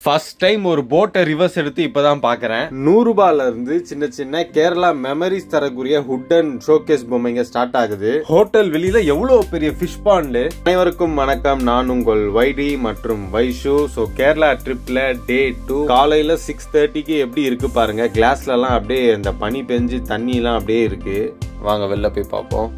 First time ஒரு போட்டை reverse எடுத்து இப்பதான் பாக்குறேன் நூறு ரூபாயில இருந்து சின்ன சின்ன கேரளா மெமரிஸ் தரக்கூடிய ஹுட்டன் ஷோகேஸ் பொம்மைங்க ஸ்டார்ட் ஆகுது ஹோட்டல் வெளியில எவ்வளவு பெரிய ஃபிஷ் பாண்டு அனைவருக்கும் வணக்கம் நான் உங்கள் வைடி மற்றும் வைஷு ஸோ கேரளா ட்ரிப்ல டே டூ காலையில சிக்ஸ் தேர்ட்டிக்கு எப்படி இருக்கு பாருங்க கிளாஸ்ல எல்லாம் அப்படியே இந்த பனி பெஞ்சு தண்ணி எல்லாம் அப்படியே இருக்கு வாங்க வெளில போய் பார்ப்போம்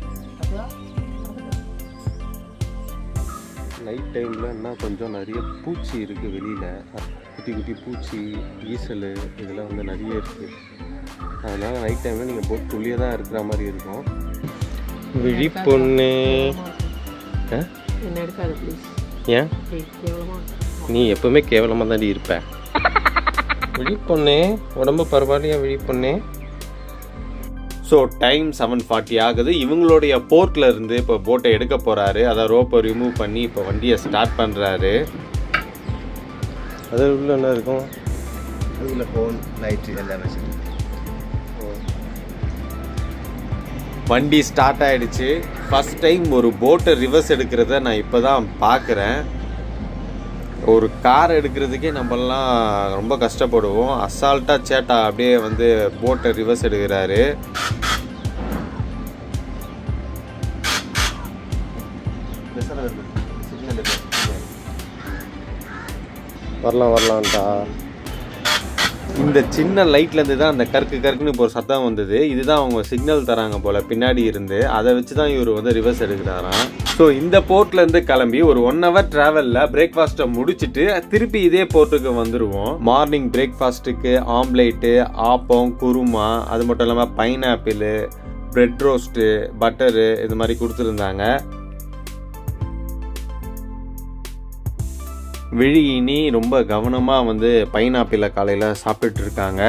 நைட் டைமில் என்ன கொஞ்சம் நிறைய பூச்சி இருக்குது வெளியில் குட்டி குட்டி பூச்சி ஈசல் இதெல்லாம் வந்து நிறைய இருக்குது அதனால் நைட் டைமில் நீங்கள் போட் துளியே தான் இருக்கிற மாதிரி இருக்கும் விழிப்பொண்ணு ஆ? என்ன எடுக்காத ப்ளீஸ் ஏன் கேவலமா நீ எப்பவுமே கேவலமாக தாண்டி இருப்ப விழிப்பொண்ணு உடம்பு பரவாயில்லையா விழிப்பொண்ணு ஸோ டைம் செவன் ஃபார்ட்டி ஆகுது இவங்களுடைய போர்ட்ல இருந்து இப்போ போட்டை எடுக்க போறாரு அதை ரோப்பை ரிமூவ் பண்ணி இப்போ வண்டியை ஸ்டார்ட் பண்றாரு அது உள்ள என்ன இருக்கும் அதுக்குள்ள ஃபோன் லைட்டு எல்லாமே சரி வண்டி ஸ்டார்ட் ஆயிடுச்சு ஃபர்ஸ்ட் டைம் ஒரு போட்டை ரிவர்ஸ் எடுக்கிறத நான் இப்போ தான் பார்க்குறேன் ஒரு கார் எடுக்கிறதுக்கே நம்மலாம் ரொம்ப கஷ்டப்படுவோம் அசால்ட்டாக சேட்டா அப்படியே வந்து போட்டை ரிவர்ஸ் எடுக்கிறாரு வரலாம் வரலாம்டா இந்த சின்ன லைட்ல இருந்து தான் அந்த கருக்கு கருக்குன்னு இப்போ ஒரு சத்தம் வந்தது இதுதான் அவங்க சிக்னல் தராங்க போல பின்னாடி இருந்து அதை வச்சு தான் இவர் வந்து ரிவர்ஸ் எடுக்கிறாராம் ஸோ இந்த போர்ட்ல இருந்து கிளம்பி ஒரு ஒன் ஹவர் டிராவல்ல பிரேக்ஃபாஸ்ட்டை முடிச்சிட்டு திருப்பி இதே போர்ட்டுக்கு வந்துருவோம் மார்னிங் பிரேக்ஃபாஸ்ட்டுக்கு ஆம்லேட்டு ஆப்பம் குருமா அது மட்டும் இல்லாமல் பைனாப்பிள் பிரெட் ரோஸ்ட்டு பட்டரு இது மாதிரி கொடுத்துருந்தாங்க விழி இனி ரொம்ப கவனமாக வந்து பைனாப்பிளை காலையில் சாப்பிட்டுட்டு இருக்காங்க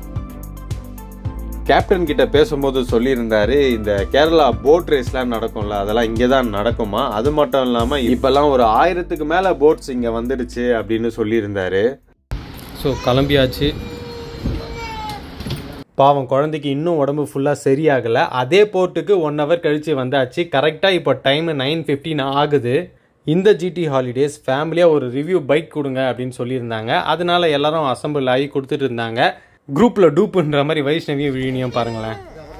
கேப்டன் கிட்ட பேசும்போது சொல்லியிருந்தாரு இந்த கேரளா போட் ரேஸ்லாம் நடக்கும்ல அதெல்லாம் இங்கே தான் நடக்குமா அது மட்டும் இல்லாமல் இப்போல்லாம் ஒரு ஆயிரத்துக்கு மேலே போட்ஸ் இங்கே வந்துடுச்சு அப்படின்னு சொல்லியிருந்தாரு ஸோ கிளம்பியாச்சு பாவம் குழந்தைக்கு இன்னும் உடம்பு ஃபுல்லாக சரியாகலை அதே போர்ட்டுக்கு ஒன் ஹவர் கழித்து வந்தாச்சு கரெக்டாக இப்போ டைம் நைன் ஃபிஃப்டின் ஆகுது இந்த ஜிடி ஹாலிடேஸ் ஃபேமிலியாக ஒரு ரிவ்யூ பைக் கொடுங்க அப்படின்னு சொல்லியிருந்தாங்க அதனால எல்லாரும் அசம்பிள் ஆகி கொடுத்துட்டு இருந்தாங்க குரூப்பில் டூப்புன்ற மாதிரி வைஷ்ணவியும் விழினியும் பாருங்களேன்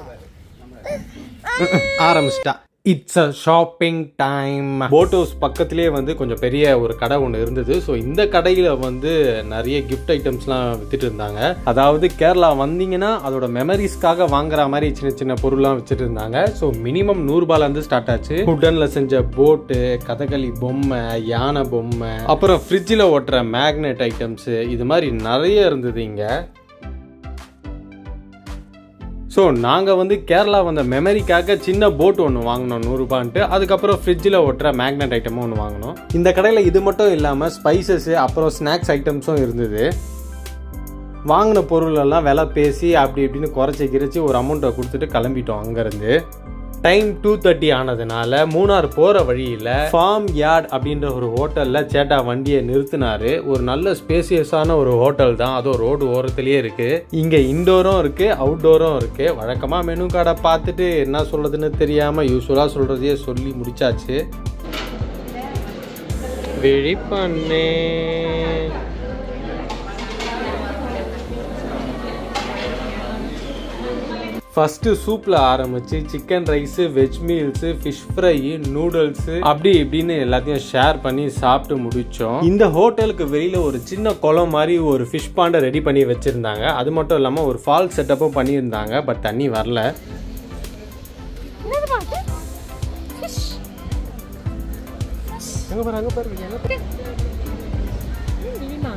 ஆரம்பிச்சிட்டா it's a shopping time boat house பக்கத்துலேயே வந்து கொஞ்சம் பெரிய ஒரு கடை ஒன்று இருந்தது ஸோ இந்த கடையில் வந்து நிறைய கிஃப்ட் ஐட்டம்ஸ்லாம் வித்துட்டு இருந்தாங்க அதாவது கேரளா வந்தீங்கன்னா அதோட மெமரிஸ்க்காக வாங்குற மாதிரி சின்ன சின்ன பொருள்லாம் வச்சுட்டு இருந்தாங்க ஸோ மினிமம் நூறுபாலேருந்து ஸ்டார்ட் ஆச்சு உடன்ல செஞ்ச போட்டு கதகளி பொம்மை யானை பொம்மை அப்புறம் ஃப்ரிட்ஜில் ஓட்டுற மேக்னெட் ஐட்டம்ஸ் இது மாதிரி நிறைய இருந்தது இங்கே ஸோ நாங்கள் வந்து கேரளா வந்த மெமரிக்காக சின்ன போட் ஒன்று வாங்கினோம் நூறுரூபான்ட்டு அதுக்கப்புறம் ஃப்ரிட்ஜில் ஒட்டுற மேக்னெட் ஐட்டமும் ஒன்று வாங்கினோம் இந்த கடையில் இது மட்டும் இல்லாமல் ஸ்பைசஸ்ஸு அப்புறம் ஸ்நாக்ஸ் ஐட்டம்ஸும் இருந்தது வாங்கின பொருளெல்லாம் விலை பேசி அப்படி இப்படின்னு குறைச்சி கிரைச்சி ஒரு அமௌண்ட்டை கொடுத்துட்டு கிளம்பிட்டோம் அங்கேருந்து டைம் டூ தேர்ட்டி ஆனதுனால மூணார் போகிற வழியில் ஃபார்ம் யார்ட் அப்படின்ற ஒரு ஹோட்டலில் சேட்டா வண்டியை நிறுத்தினாரு ஒரு நல்ல ஸ்பேசியஸான ஒரு ஹோட்டல் தான் அதுவும் ரோடு ஓரத்துலேயே இருக்குது இங்கே இன்டோரும் இருக்குது அவுட்டோரும் இருக்குது வழக்கமாக மெனு கார்டை பார்த்துட்டு என்ன சொல்கிறதுன்னு தெரியாமல் யூஸ்வலாக சொல்கிறதையே சொல்லி முடிச்சாச்சு விழிப்பண்ணே ஃபர்ஸ்ட் சூப்ல ஆரம்பிச்சு chicken rice veg meals fish fry noodles அப்படி இப்படின்னு எல்லாத்தையும் ஷேர் பண்ணி சாப்பிட்டு முடிச்சோம் இந்த ஹோட்டலுக்கு வெளியில ஒரு சின்ன குளம் மாதிரி ஒரு ஃபிஷ் பாண்டை ரெடி பண்ணி வச்சிருந்தாங்க அது மட்டும் இல்லாம ஒரு ஃபால் செட்டப்பும் பண்ணியிருந்தாங்க பட் தண்ணி வரல என்னது பாட்டு ஃபிஷ் எங்க பாரு அங்க பாரு மீனா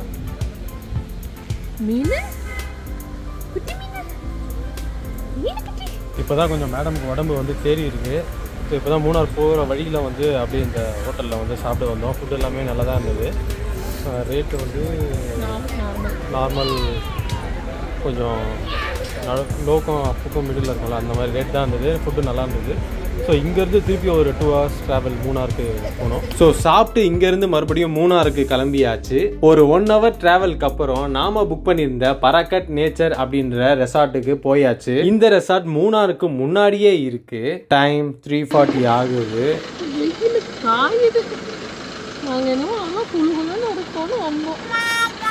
மீன் குட்டி மீன் மீன் குட்டி இப்போதான் கொஞ்சம் மேடம்க்கு உடம்பு வந்து தேறி இருக்கு ஸோ இப்போ தான் மூணார் போகிற வழியில் வந்து அப்படியே இந்த ஹோட்டலில் வந்து சாப்பிட்டு வந்தோம் ஃபுட் எல்லாமே நல்லா தான் இருந்தது ரேட்டு வந்து நார்மல் நார்மல் கொஞ்சம் லோக்கும் அப்புக்கும் மிடில் இருக்கும்ல அந்த மாதிரி ரேட் தான் இருந்தது ஃபுட்டு நல்லா இருந்தது ஸோ இங்கேருந்து திருப்பி ஒரு டூ ஹவர்ஸ் ட்ராவல் மூணாருக்கு போனோம் ஸோ சாப்பிட்டு இங்கேருந்து மறுபடியும் மூணாருக்கு கிளம்பியாச்சு ஒரு ஒன் ஹவர் ட்ராவலுக்கு அப்புறம் நாம புக் பண்ணியிருந்த பராக்கட் நேச்சர் அப்படின்ற ரெசார்ட்டுக்கு போயாச்சு இந்த ரெசார்ட் மூணாருக்கு முன்னாடியே இருக்கு டைம் த்ரீ ஃபார்ட்டி ஆகுது வெயில் காயுது நாங்கள் என்னமோ நல்லா குழு குழுன்னு இருக்கோம்னு வந்தோம்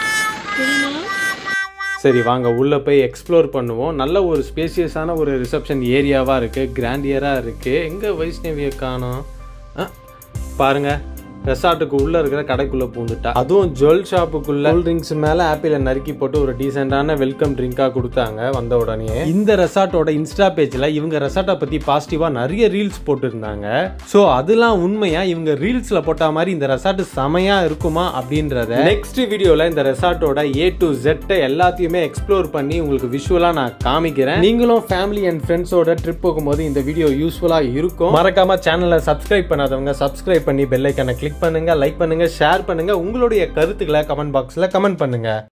சரி வாங்க உள்ளே போய் எக்ஸ்ப்ளோர் பண்ணுவோம் நல்ல ஒரு ஸ்பேசியஸான ஒரு ரிசப்ஷன் ஏரியாவாக இருக்குது கிராண்டியராக இருக்குது எங்கே வைஷ்ணவியை காணோம் ஆ, பாருங்க ரெசார்ட்டுக்கு உள்ள இருக்கிற கடைக்குள்ள பூந்துட்டா அதுவும் ஜுவல் ஷாப்புக்குள்ள கூல் ட்ரிங்க்ஸ் மேல ஆப்பிள நறுக்கி போட்டு ஒரு டீசென்டான வெல்கம் ட்ரிங்கா கொடுத்தாங்க வந்த உடனே இந்த ரெசார்ட்டோட இன்ஸ்டா பேஜ்ல இவங்க ரெசார்ட்டை பத்தி பாசிட்டிவா நிறைய ரீல்ஸ் போட்டிருந்தாங்க சோ அதெல்லாம் உண்மையா இவங்க ரீல்ஸ்ல போட்ட மாதிரி இந்த ரெசார்ட் செமையா இருக்குமா அப்படின்றத நெக்ஸ்ட் வீடியோல இந்த ரெசார்ட்டோட ஏ டு Z எல்லாத்தையுமே எக்ஸ்ப்ளோர் பண்ணி உங்களுக்கு விஷுவலா நான் காமிக்கிறேன் நீங்களும் ஃபேமிலி அண்ட் ஃப்ரெண்ட்ஸோட ட்ரிப் போகும்போது இந்த வீடியோ யூஸ்ஃபுல்லா இருக்கும் மறக்காம சேனலை சப்ஸ்கிரைப் பண்ணாதவங்க சப்ஸ்கிரைப் பண்ணி பெல் ஐக்கனை கிளிக் பண்ணுங்க லைக் பண்ணுங்க ஷேர் பண்ணுங்க உங்களுடைய கருத்துக்களை கமெண்ட் பாக்ஸ்ல கமெண்ட் பண்ணுங்க